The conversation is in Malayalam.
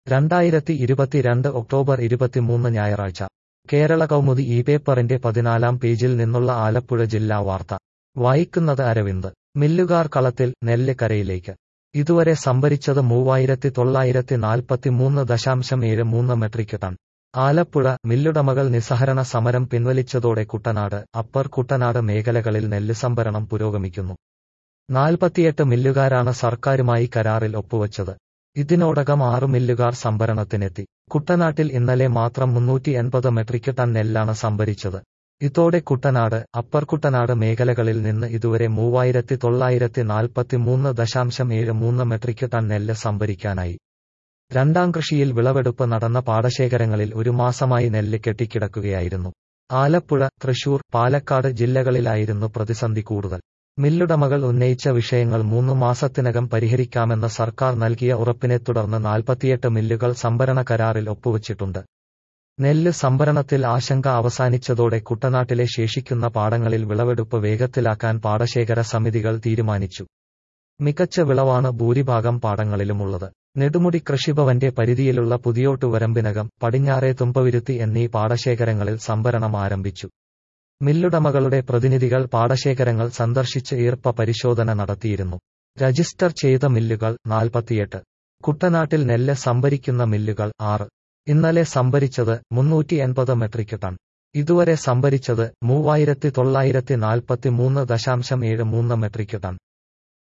രണ്ടായിരത്തി ഇരുപത്തിരണ്ട് ഒക്ടോബർ ഇരുപത്തിമൂന്ന് ഞായറാഴ്ച കേരള കൗമുദി ഈ പേപ്പറിന്റെ പതിനാലാം പേജിൽ നിന്നുള്ള ആലപ്പുഴ ജില്ലാ വാർത്ത വായിക്കുന്നത് അരവിന്ദ് മില്ലുകാർ കളത്തിൽ നെല്ല് കരയിലേക്ക് ഇതുവരെ സംഭരിച്ചത് മൂവായിരത്തി തൊള്ളായിരത്തി നാൽപ്പത്തിമൂന്ന് ദശാംശം ഏഴ് മൂന്ന് മെട്രിക് ടൺ ആലപ്പുഴ മില്ലുടമകൾ നിസ്സഹരണ സമരം പിൻവലിച്ചതോടെ കുട്ടനാട് അപ്പർ കുട്ടനാട് മേഖലകളിൽ നെല്ല് സംഭരണം പുരോഗമിക്കുന്നു നാൽപ്പത്തിയെട്ട് മില്ലുകാരാണ് സർക്കാരുമായി കരാറിൽ ഒപ്പുവച്ചത് ഇതിനോടകം ആറ് മില്ലുകാർ സംഭരണത്തിനെത്തി കുട്ടനാട്ടിൽ ഇന്നലെ മാത്രം മുന്നൂറ്റി എൺപത് മെട്രിക് ടൺ നെല്ലാണ് സംഭരിച്ചത് ഇതോടെ കുട്ടനാട് അപ്പർ കുട്ടനാട് മേഖലകളിൽ നിന്ന് ഇതുവരെ മൂവായിരത്തി തൊള്ളായിരത്തി നാൽപ്പത്തിമൂന്ന് ദശാംശം ഏഴ് മൂന്ന് മെട്രിക് ടൺ നെല്ല് സംഭരിക്കാനായി രണ്ടാം കൃഷിയിൽ വിളവെടുപ്പ് നടന്ന പാടശേഖരങ്ങളിൽ ഒരു മാസമായി നെല്ല് കെട്ടിക്കിടക്കുകയായിരുന്നു ആലപ്പുഴ തൃശൂർ പാലക്കാട് ജില്ലകളിലായിരുന്നു പ്രതിസന്ധി കൂടുതൽ മില്ലുടമകൾ ഉന്നയിച്ച വിഷയങ്ങൾ മൂന്നു മാസത്തിനകം പരിഹരിക്കാമെന്ന സർക്കാർ നൽകിയ ഉറപ്പിനെ തുടർന്ന് നാൽപ്പത്തിയെട്ട് മില്ലുകൾ സംഭരണ കരാറിൽ ഒപ്പുവച്ചിട്ടുണ്ട് നെല്ല് സംഭരണത്തിൽ ആശങ്ക അവസാനിച്ചതോടെ കുട്ടനാട്ടിലെ ശേഷിക്കുന്ന പാടങ്ങളിൽ വിളവെടുപ്പ് വേഗത്തിലാക്കാൻ പാടശേഖര സമിതികൾ തീരുമാനിച്ചു മികച്ച വിളവാണ് ഭൂരിഭാഗം പാടങ്ങളിലുമുള്ളത് നെടുമുടി കൃഷിഭവന്റെ പരിധിയിലുള്ള പുതിയോട്ടുവരമ്പിനകം പടിഞ്ഞാറെ തുമ്പവിരുത്തി എന്നീ പാടശേഖരങ്ങളിൽ സംഭരണം ആരംഭിച്ചു മില്ലുടമകളുടെ പ്രതിനിധികൾ പാടശേഖരങ്ങൾ സന്ദർശിച്ച് ഈർപ്പ പരിശോധന നടത്തിയിരുന്നു രജിസ്റ്റർ ചെയ്ത മില്ലുകൾ നാൽപ്പത്തിയെട്ട് കുട്ടനാട്ടിൽ നെല്ല് സംഭരിക്കുന്ന മില്ലുകൾ ആറ് ഇന്നലെ സംഭരിച്ചത് മുന്നൂറ്റി എൺപത് മെട്രിക് ടൺ ഇതുവരെ സംഭരിച്ചത് മൂവായിരത്തി തൊള്ളായിരത്തി നാൽപ്പത്തിമൂന്ന് ദശാംശം ഏഴ് മൂന്ന് മെട്രിക് ടൺ